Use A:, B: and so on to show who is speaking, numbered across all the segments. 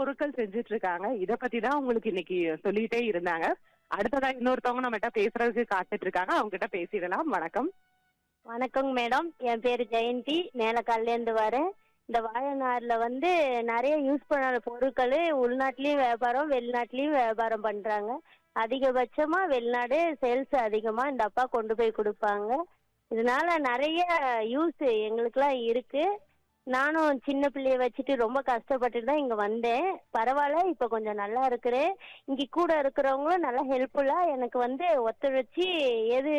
A: பொருட்கள் செஞ்சுட்டு இருக்காங்க இத பத்தி தான் உங்களுக்கு இன்னைக்கு சொல்லிட்டே இருந்தாங்க அடுத்ததா இன்னொருத்தவங்க நம்மகிட்ட பேசுறதுக்கு காத்துட்டு இருக்காங்க அவங்க கிட்ட பேசிடலாம் வணக்கம்
B: வணக்கங்க மேடம் என் பேர் ஜெயந்தி மேலக்கால்லேருந்து வரேன் இந்த வாழைநாரில் வந்து நிறைய யூஸ் பண்ண பொருட்கள் உள்நாட்டிலையும் வியாபாரம் வெளிநாட்டிலையும் வியாபாரம் பண்ணுறாங்க அதிகபட்சமாக வெளிநாடு சேல்ஸ் அதிகமாக இந்த அப்பா கொண்டு போய் கொடுப்பாங்க இதனால நிறைய யூஸ் எங்களுக்கெல்லாம் இருக்கு நானும் சின்ன பிள்ளைய வச்சுட்டு ரொம்ப கஷ்டப்பட்டுட்டு தான் இங்கே வந்தேன் பரவாயில்ல இப்போ கொஞ்சம் நல்லா இருக்கிறேன் இங்கே கூட இருக்கிறவங்களும் நல்லா ஹெல்ப்ஃபுல்லாக எனக்கு வந்து ஒத்துழைச்சி எது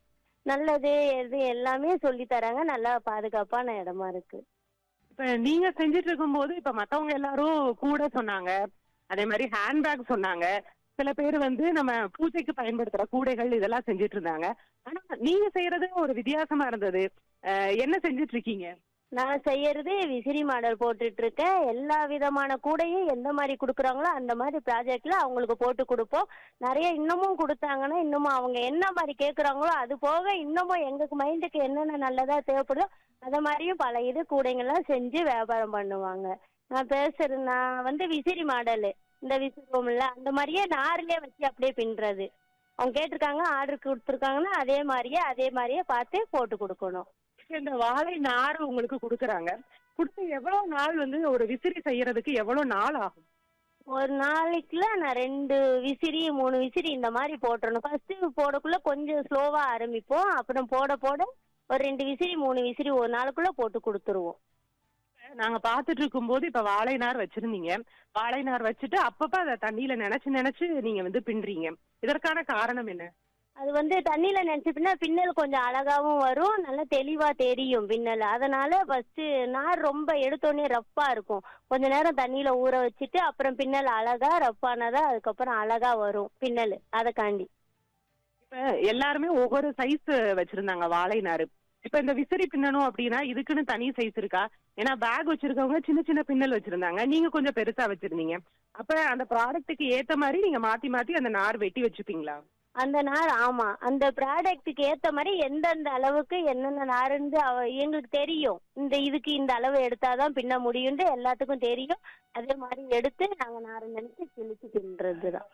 B: நல்லது எது எல்லாமே சொல்லி தராங்க நல்லா பாதுகாப்பான இடமா இருக்கு
A: இப்ப நீங்க செஞ்சுட்டு இருக்கும்போது இப்ப மத்தவங்க எல்லாரும் கூட சொன்னாங்க அதே மாதிரி ஹேண்ட்பேக் சொன்னாங்க சில பேர் வந்து நம்ம பூஜைக்கு பயன்படுத்துற கூடைகள் இதெல்லாம் செஞ்சுட்டு இருந்தாங்க ஆனா நீங்க செய்யறது ஒரு வித்தியாசமா இருந்தது அஹ் என்ன செஞ்சுட்டு இருக்கீங்க
B: நான் செய்யறது விசிறி மாடல் போட்டுட்டு இருக்கேன் எல்லா விதமான கூடையும் எந்த மாதிரி கொடுக்குறாங்களோ அந்த மாதிரி ப்ராஜெக்ட்ல அவங்களுக்கு போட்டு கொடுப்போம் நிறைய இன்னமும் கொடுத்தாங்கன்னா இன்னமும் அவங்க என்ன மாதிரி கேட்குறாங்களோ அது போக இன்னமும் எங்களுக்கு மைண்டுக்கு என்னென்ன நல்லதா தேவைப்படுதோ அந்த மாதிரியும் பல இது கூடைங்கள்லாம் செஞ்சு வியாபாரம் பண்ணுவாங்க நான் பேசுறது நான் வந்து விசிறி மாடலு இந்த விசிறோம்ல அந்த மாதிரியே நார்லயே வச்சு அப்படியே பின்னுறது அவங்க கேட்டிருக்காங்க ஆர்டர் கொடுத்துருக்காங்கன்னா அதே மாதிரியே அதே மாதிரியே பார்த்து போட்டு கொடுக்கணும்
A: இந்த வாழை நார் உங்களுக்கு கொடுக்குறாங்க கொடுத்து எவ்வளவு நாள் வந்து ஒரு விசிறி செய்யறதுக்கு எவ்வளவு நாள் ஆகும்
B: ஒரு நாளைக்குள்ள நான் ரெண்டு விசிறி மூணு விசிறி இந்த மாதிரி போட்டுறணும் ஃபர்ஸ்ட் போடக்குள்ள கொஞ்சம் ஸ்லோவா ஆரம்பிப்போம் அப்புறம் போட போட ஒரு ரெண்டு விசிறி மூணு விசிறி ஒரு நாளுக்குள்ள போட்டு கொடுத்துருவோம்
A: நாங்க பாத்துட்டு இருக்கும்போது இப்ப வாழை நார் வச்சிருந்தீங்க வாழை நார் வச்சுட்டு அப்பப்ப அதை தண்ணியில நினைச்சு நினைச்சு நீங்க வந்து பின்றீங்க இதற்கான காரணம் என்ன
B: அது வந்து தண்ணியில நினைச்சுப்பின்னா பின்னல் கொஞ்சம் அழகாவும் வரும் நல்லா தெளிவா தெரியும் பின்னல் அதனால ஃபர்ஸ்ட் நார் ரொம்ப எடுத்தோடனே ரஃப்பா இருக்கும் கொஞ்ச நேரம் தண்ணியில ஊற வச்சுட்டு அப்புறம் பின்னல் அழகா ரஃப்பானதா அதுக்கப்புறம் அழகா வரும் பின்னல் அதக்காண்டி
A: இப்ப எல்லாருமே ஒவ்வொரு சைஸ் வச்சிருந்தாங்க வாழை நார் இப்ப இந்த விசிறி பின்னணும் அப்படின்னா இதுக்குன்னு தனி சைஸ் இருக்கா ஏன்னா பேக் வச்சிருக்கவங்க சின்ன சின்ன பின்னல் வச்சிருந்தாங்க நீங்க கொஞ்சம் பெருசா வச்சிருந்தீங்க அப்ப அந்த ப்ராடக்ட்டுக்கு ஏத்த மாதிரி நீங்க மாத்தி மாத்தி அந்த நார் வெட்டி வச்சுப்பீங்களா
B: அந்த நார் ஆமா அந்த ப்ராடக்ட்டுக்கு ஏத்த மாதிரி எந்தெந்த அளவுக்கு என்னென்ன நாருன்னு அவ- எங்களுக்கு தெரியும் இந்த இதுக்கு இந்த அளவு எடுத்தாதான் பின்ன முடியும்னு எல்லாத்துக்கும் தெரியும் அதே மாதிரி எடுத்து நாங்க நாரை நினைச்சு கிழிச்சு தின்றதுதான்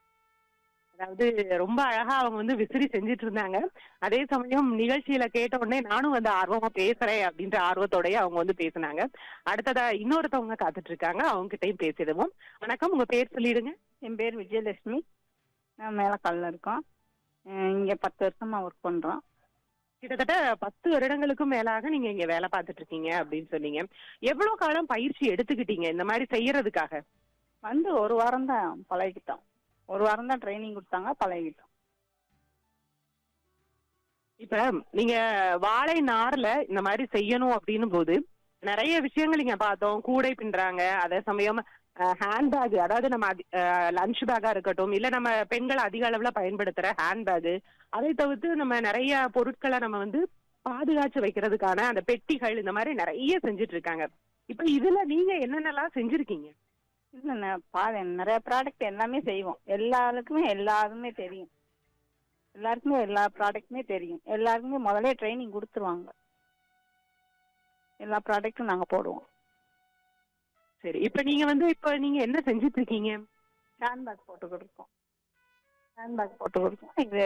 A: அதாவது ரொம்ப அழகா அவங்க வந்து விசிறி செஞ்சுட்டு இருந்தாங்க அதே சமயம் நிகழ்ச்சியில கேட்ட உடனே நானும் வந்து ஆர்வமா பேசுறேன் அப்படின்ற ஆர்வத்தோடய அவங்க வந்து பேசினாங்க அடுத்ததா இன்னொருத்தவங்க காத்துட்டு இருக்காங்க அவங்க கிட்டயும் பேசிடுவோம் வணக்கம் உங்க பேர் சொல்லிடுங்க
C: என் பேர் விஜயலட்சுமி நான் மேலக்காலில் இருக்கோம் அஹ் இங்க பத்து வருஷமா ஒர்க் பண்றோம்
A: கிட்டத்தட்ட பத்து வருடங்களுக்கும் மேலாக நீங்க இங்க வேலை பார்த்துட்டு இருக்கீங்க அப்படின்னு சொன்னீங்க எவ்வளவு காலம் பயிற்சி எடுத்துக்கிட்டீங்க இந்த மாதிரி செய்யறதுக்காக
C: வந்து ஒரு வாரம் தான் பழகிட்டோம் ஒரு வாரம் தான் ட்ரைனிங் கொடுத்தாங்க பழகிட்டோம்
A: இப்ப நீங்க வாழை நார்ல இந்த மாதிரி செய்யணும் அப்படின்னும் போது நிறைய விஷயங்கள் இங்க பார்த்தோம் கூடை பின்றாங்க அதே சமயம் ஹேண்ட்பேக் அதாவது நம்ம லஞ்ச் பேக்கா இருக்கட்டும் இல்ல நம்ம பெண்கள் அதிக அளவுல பயன்படுத்துற ஹேண்ட்பேக் அதை தவிர்த்து நம்ம நிறைய பொருட்களை நம்ம வந்து பாதுகாச்சு வைக்கிறதுக்கான அந்த பெட்டிகள் இந்த மாதிரி நிறைய செஞ்சுட்டு இருக்காங்க இப்ப இதுல நீங்க என்னென்னலாம் செஞ்சிருக்கீங்க
C: இல்லை நான் பாரு நிறைய ப்ராடக்ட் எல்லாமே செய்வோம் எல்லாருக்குமே எல்லாருமே தெரியும் எல்லாருக்குமே எல்லா ப்ராடக்ட்டுமே தெரியும் எல்லாருக்குமே முதல்ல ட்ரைனிங் கொடுத்துருவாங்க எல்லா ப்ராடக்ட்டும் நாங்கள் போடுவோம்
A: சரி இப்ப நீங்க வந்து இப்ப நீங்க என்ன செஞ்சுட்டு இருக்கீங்க
C: ஹேண்ட்பேக் போட்டு கொடுப்போம் ஹேண்ட்பேக் போட்டு கொடுப்போம் இது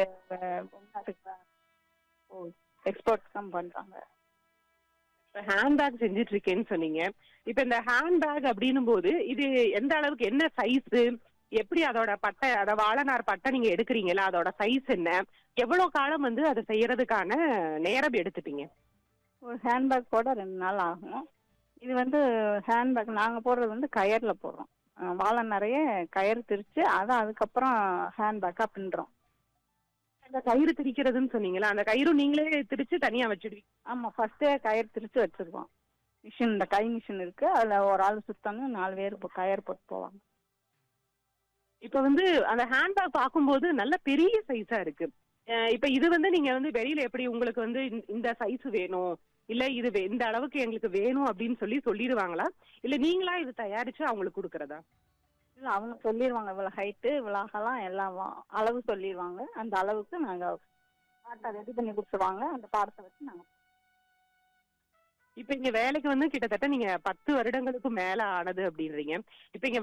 C: எக்ஸ்போர்ட் தான் பண்ணுறாங்க
A: ஹேண்ட்பேக் செஞ்சுட்டு இருக்கேன்னு சொன்னீங்க இப்ப இந்த ஹேண்ட்பேக் அப்படின்னும் போது இது எந்த அளவுக்கு என்ன சைஸ் எப்படி அதோட பட்டை அத வாழைநார் பட்டை நீங்க எடுக்கிறீங்களா அதோட சைஸ் என்ன எவ்வளவு காலம் வந்து அதை செய்யறதுக்கான நேரம் எடுத்துப்பீங்க
C: ஒரு ஹேண்ட்பேக் போட ரெண்டு நாள் ஆகும் இது வந்து ஹேண்ட்பேக் நாங்கள் போடுறது வந்து கயரில் போடுறோம் அஹ் வாழை நிறைய கயிறு திரிச்சு அதை அதுக்கப்புறம் ஹேண்ட்பேக்காக பின்னுறோம்
A: அந்த கயிறு திரிக்கிறதுன்னு சொன்னீங்களா அந்த கயிறு நீங்களே திரிச்சு தனியா வச்சிடுவீங்க
C: ஆமாம் ஃபர்ஸ்டே கயிறு திரிச்சு வச்சிருக்கோம் மிஷின் இந்த கை மிஷின் இருக்கு அதில் ஒரு ஆள் சுத்தணும் நாலு பேர் இப்போ கயிறு போட்டு போவாங்க
A: இப்ப வந்து அந்த ஹேண்ட்பேக் பார்க்கும்போது நல்ல பெரிய சைஸா இருக்கு அஹ் இப்ப இது வந்து நீங்க வந்து வெளியில எப்படி உங்களுக்கு வந்து இந்த- இந்த சைஸ் வேணும் இல்ல இது வே- இந்த அளவுக்கு எங்களுக்கு வேணும் அப்படின்னு சொல்லி சொல்லிடுவாங்களா இல்ல நீங்களா இது தயாரிச்சு அவங்களுக்கு கொடுக்கறதா
C: இல்லை அவங்க சொல்லிடுவாங்க இவ்வளோ ஹைட்டு இவ்வளோ அகலம் எல்லாம் வா- அளவு சொல்லிடுவாங்க அந்த அளவுக்கு நாங்கள் பாட்டை ரெடி பண்ணி கொடுத்துருவாங்க அந்த பாடத்தை வச்சு நாங்கள்
A: இப்ப இங்க வேலைக்கு வந்து கிட்டத்தட்ட நீங்க பத்து வருடங்களுக்கு மேல ஆனது அப்படின்றீங்க இப்ப இங்க